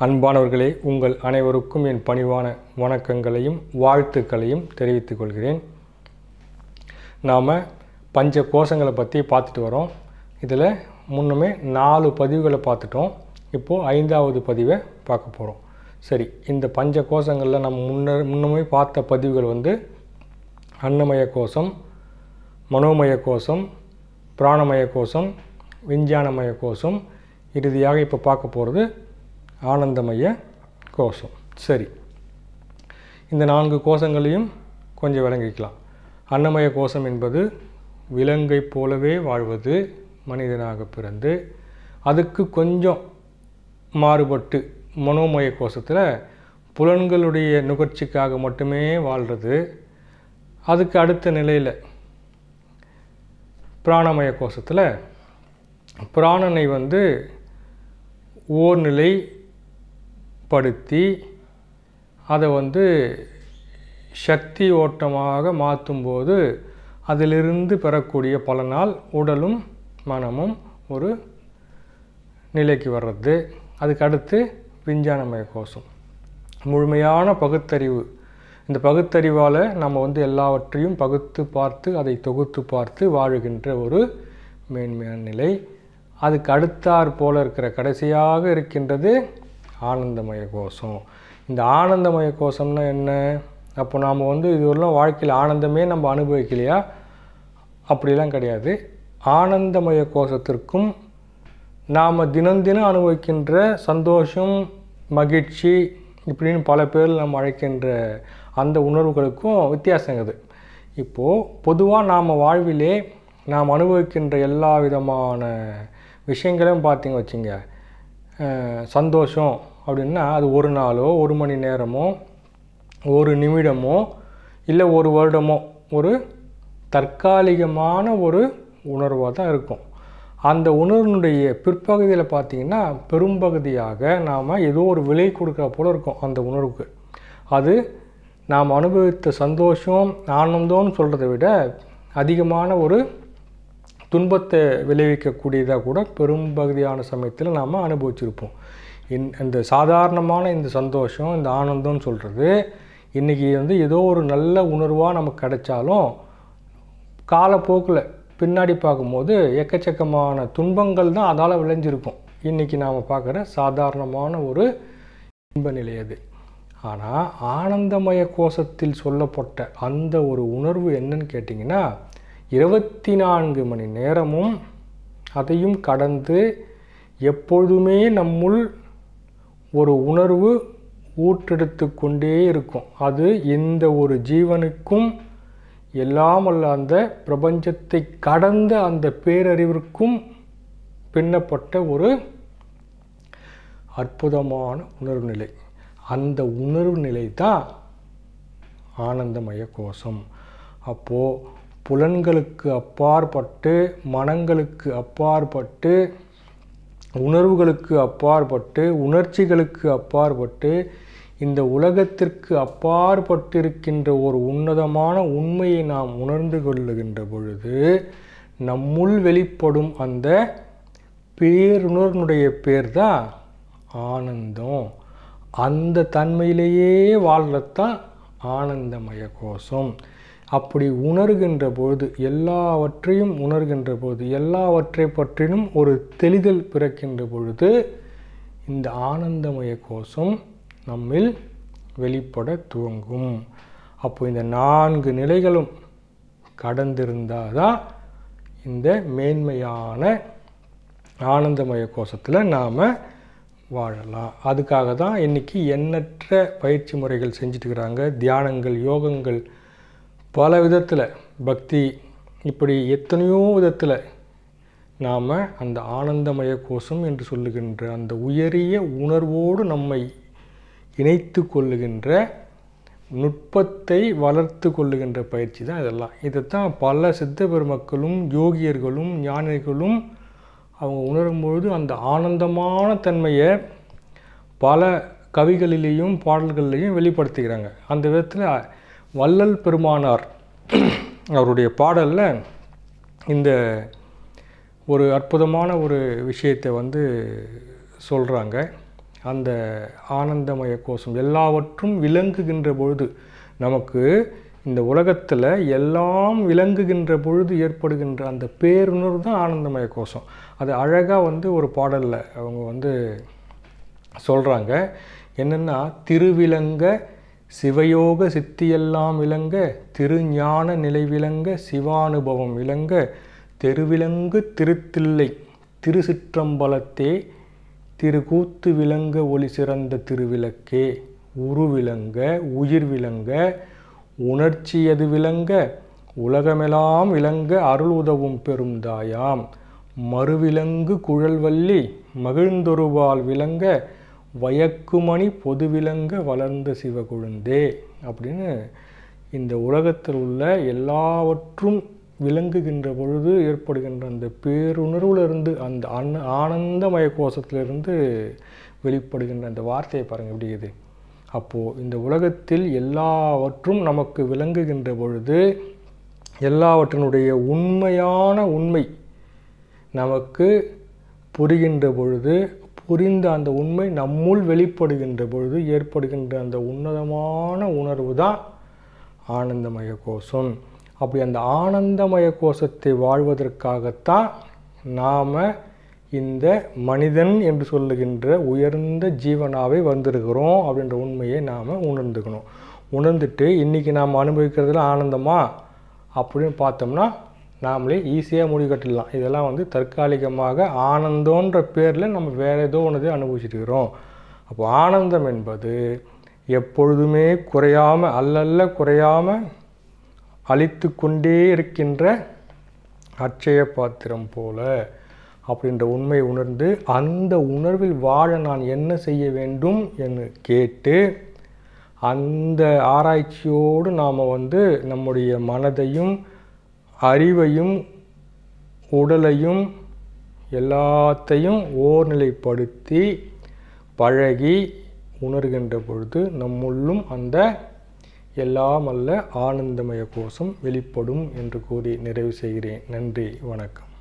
அன்பானவர்களே உங்கள் அனைவருக்கும் என் பணிவான வணக்கங்களையும் வாழ்த்துக்களையும் தெரிவித்துக் கொள்கிறேன் நாம் பஞ்ச கோஷங்களை பற்றி பார்த்துட்டு வரோம் இதில் முன்னுமே நாலு பதிவுகளை பார்த்துட்டோம் இப்போது ஐந்தாவது பதிவை பார்க்க போகிறோம் சரி இந்த பஞ்ச கோஷங்களில் நம்ம முன்ன முன்னமே பார்த்த பதிவுகள் வந்து அன்னமய கோஷம் மனோமய கோஷம் பிராணமய கோஷம் விஞ்ஞானமய கோஷம் இறுதியாக இப்போ பார்க்க போகிறது ஆனந்தமய கோஷம் சரி இந்த நான்கு கோஷங்களையும் கொஞ்சம் விளங்கிக்கலாம் அன்னமய கோஷம் என்பது விலங்கைப் போலவே வாழ்வது மனிதனாக பிறந்து அதுக்கு கொஞ்சம் மாறுபட்டு மனோமய கோஷத்தில் புலன்களுடைய நுகர்ச்சிக்காக மட்டுமே வாழ்கிறது அதுக்கு அடுத்த நிலையில் பிராணமய கோஷத்தில் பிராணனை வந்து ஓர்நிலை படுத்தி அதை வந்து சக்தி ஓட்டமாக மாற்றும்போது அதிலிருந்து பெறக்கூடிய பலனால் உடலும் மனமும் ஒரு நிலைக்கு வர்றது அதுக்கு அடுத்து விஞ்ஞானமய கோஷம் முழுமையான பகுத்தறிவு இந்த பகுத்தறிவால் நம்ம வந்து எல்லாவற்றையும் பகுத்து பார்த்து அதை தொகுத்து பார்த்து வாழுகின்ற ஒரு மேன்மையான நிலை அதுக்கு அடுத்தாற் போல இருக்கிற கடைசியாக இருக்கின்றது ஆனந்தமய கோஷம் இந்த ஆனந்தமய கோஷம்னா என்ன அப்போ நாம் வந்து இதுவரையும் வாழ்க்கையில் ஆனந்தமே நம்ம அனுபவிக்கலையா அப்படிலாம் கிடையாது ஆனந்தமய கோஷத்திற்கும் நாம் தினம் தினம் அனுபவிக்கின்ற சந்தோஷம் மகிழ்ச்சி இப்படின்னு பல பேர் நம்ம அழைக்கின்ற அந்த உணர்வுகளுக்கும் வித்தியாசங்குது இப்போது பொதுவாக நாம் வாழ்விலே நாம் அனுபவிக்கின்ற எல்லா விதமான விஷயங்களையும் பார்த்தீங்க வச்சுங்க சந்தோஷம் அப்படின்னா அது ஒரு நாளோ ஒரு மணி நேரமோ ஒரு நிமிடமோ இல்லை ஒரு வருடமோ ஒரு தற்காலிகமான ஒரு உணர்வாக தான் இருக்கும் அந்த உணர்வினுடைய பிற்பகுதியில் பார்த்திங்கன்னா பெரும்பகுதியாக நாம் ஏதோ ஒரு விலை கொடுக்குற போல் இருக்கும் அந்த உணர்வுக்கு அது நாம் அனுபவித்த சந்தோஷம் ஆனந்தம்னு சொல்கிறத விட அதிகமான ஒரு துன்பத்தை விளைவிக்கக்கூடியதாக கூட பெரும்பகுதியான சமயத்தில் நாம் அனுபவிச்சிருப்போம் இன் இந்த சாதாரணமான இந்த சந்தோஷம் இந்த ஆனந்தம்னு சொல்கிறது இன்றைக்கி வந்து ஏதோ ஒரு நல்ல உணர்வாக நமக்கு கிடைச்சாலும் காலப்போக்கில் பின்னாடி பார்க்கும்போது எக்கச்சக்கமான துன்பங்கள் தான் அதால் விளைஞ்சிருக்கும் இன்றைக்கி நாம் பார்க்குற சாதாரணமான ஒரு இன்ப நிலை அது ஆனால் ஆனந்தமய கோஷத்தில் சொல்லப்பட்ட அந்த ஒரு உணர்வு என்னன்னு கேட்டிங்கன்னா இருபத்தி நான்கு மணி நேரமும் அதையும் கடந்து எப்பொழுதுமே நம்முள் ஒரு உணர்வு ஊற்றெடுத்து கொண்டே இருக்கும் அது எந்த ஒரு ஜீவனுக்கும் எல்லாம் அல்ல அந்த பிரபஞ்சத்தை கடந்த அந்த பேரறிவிற்கும் பின்னப்பட்ட ஒரு அற்புதமான உணர்வு நிலை அந்த உணர்வு நிலை தான் ஆனந்தமய கோஷம் அப்போது புலன்களுக்கு அப்பாற்பட்டு மனங்களுக்கு அப்பாற்பட்டு உணர்வுகளுக்கு அப்பாற்பட்டு உணர்ச்சிகளுக்கு அப்பாற்பட்டு இந்த உலகத்திற்கு அப்பாற்பட்டிருக்கின்ற ஒரு உன்னதமான உண்மையை நாம் உணர்ந்து கொள்ளுகின்ற பொழுது நம்முள் வெளிப்படும் அந்த பேருணர்னுடைய பேர் தான் ஆனந்தம் அந்த தன்மையிலேயே வாழ்றதான் ஆனந்தமய கோஷம் அப்படி உணர்கின்ற பொழுது எல்லாவற்றையும் உணர்கின்ற பொழுது எல்லாவற்றை பற்றினும் ஒரு தெளிதல் பிறக்கின்ற பொழுது இந்த ஆனந்தமய கோஷம் நம்மில் வெளிப்பட துவங்கும் அப்போ இந்த நான்கு நிலைகளும் கடந்திருந்தால் தான் இந்த மேன்மையான ஆனந்தமய கோஷத்தில் நாம் வாழலாம் அதுக்காக தான் இன்றைக்கி எண்ணற்ற பயிற்சி முறைகள் செஞ்சுட்டுருக்கிறாங்க தியானங்கள் யோகங்கள் பல விதத்தில் பக்தி இப்படி எத்தனையோ விதத்தில் நாம் அந்த ஆனந்தமய கோஷம் என்று சொல்லுகின்ற அந்த உயரிய உணர்வோடு நம்மை இணைத்து கொள்ளுகின்ற நுட்பத்தை வளர்த்து கொள்ளுகின்ற பயிற்சி தான் இதெல்லாம் இதைத்தான் பல சித்த பெருமக்களும் யோகியர்களும் ஞானிகளும் அவங்க உணரும்பொழுது அந்த ஆனந்தமான தன்மையை பல கவிகளிலேயும் பாடல்கள்லேயும் வெளிப்படுத்துகிறாங்க அந்த விதத்தில் வள்ளல் பெருமானார் அவருடைய பாடலில் இந்த ஒரு அற்புதமான ஒரு விஷயத்தை வந்து சொல்கிறாங்க அந்த ஆனந்தமய கோஷம் எல்லாவற்றும் விளங்குகின்ற பொழுது நமக்கு இந்த உலகத்தில் எல்லாம் விளங்குகின்ற பொழுது ஏற்படுகின்ற அந்த பேருணர்வு தான் ஆனந்தமய கோஷம் அது அழகாக வந்து ஒரு பாடலில் அவங்க வந்து சொல்கிறாங்க என்னென்னா திருவிலங்க சிவயோக சித்தியெல்லாம் விளங்க திருஞான நிலை விளங்க சிவானுபவம் விளங்க தெருவிலங்கு திருத்தில்லை திருசிற்றம்பலத்தே திருக்கூத்து விளங்க ஒளி சிறந்த திருவிளக்கே உருவிளங்க உயிர் விளங்க உணர்ச்சியது விளங்க உலகமெல்லாம் விளங்க அருள் உதவும் பெரும் தாயாம் மறுவிலங்கு குழல்வல்லி மகிழ்ந்தொருவால் விளங்க வயக்குமணி பொது விளங்க வளர்ந்த சிவகுழுந்தே அப்படின்னு இந்த உலகத்தில் உள்ள எல்லாவற்றும் விளங்குகின்ற பொழுது ஏற்படுகின்ற அந்த பேருணர்வுலேருந்து அந்த அன் ஆனந்தமய கோஷத்திலிருந்து வெளிப்படுகின்ற அந்த வார்த்தையை பாருங்கள் எப்படி இது அப்போது இந்த உலகத்தில் எல்லாவற்றும் நமக்கு விளங்குகின்ற பொழுது எல்லாவற்றினுடைய உண்மையான உண்மை நமக்கு புரிகின்ற பொழுது புரிந்த அந்த உண்மை நம்முள் வெளிப்படுகின்ற பொழுது ஏற்படுகின்ற அந்த உன்னதமான உணர்வு தான் ஆனந்தமய கோஷம் அப்படி அந்த ஆனந்தமய கோஷத்தை வாழ்வதற்காகத்தான் நாம் இந்த மனிதன் என்று சொல்லுகின்ற உயர்ந்த ஜீவனாவை வந்திருக்கிறோம் அப்படின்ற உண்மையை நாம் உணர்ந்துக்கணும் உணர்ந்துட்டு இன்றைக்கி நாம் அனுபவிக்கிறதுல ஆனந்தமா அப்படின்னு பார்த்தோம்னா நாமளே ஈஸியாக முடிவு கட்டிடலாம் இதெல்லாம் வந்து தற்காலிகமாக ஆனந்தோன்ற பேரில் நம்ம வேறு ஏதோ ஒன்று அனுபவிச்சுட்டு இருக்கிறோம் அப்போ ஆனந்தம் என்பது எப்பொழுதுமே குறையாமல் அல்லல்ல குறையாமல் அழித்து கொண்டே இருக்கின்ற அட்சய பாத்திரம் போல அப்படின்ற உண்மை உணர்ந்து அந்த உணர்வில் வாழ நான் என்ன செய்ய வேண்டும் என்று கேட்டு அந்த ஆராய்ச்சியோடு நாம் வந்து நம்முடைய மனதையும் அறிவையும் உடலையும் எல்லாத்தையும் ஓர்நிலைப்படுத்தி பழகி உணர்கின்ற பொழுது நம்முள்ளும் அந்த எல்லாம் அல்ல ஆனந்தமய கோஷம் வெளிப்படும் என்று கூறி நிறைவு செய்கிறேன் நன்றி வணக்கம்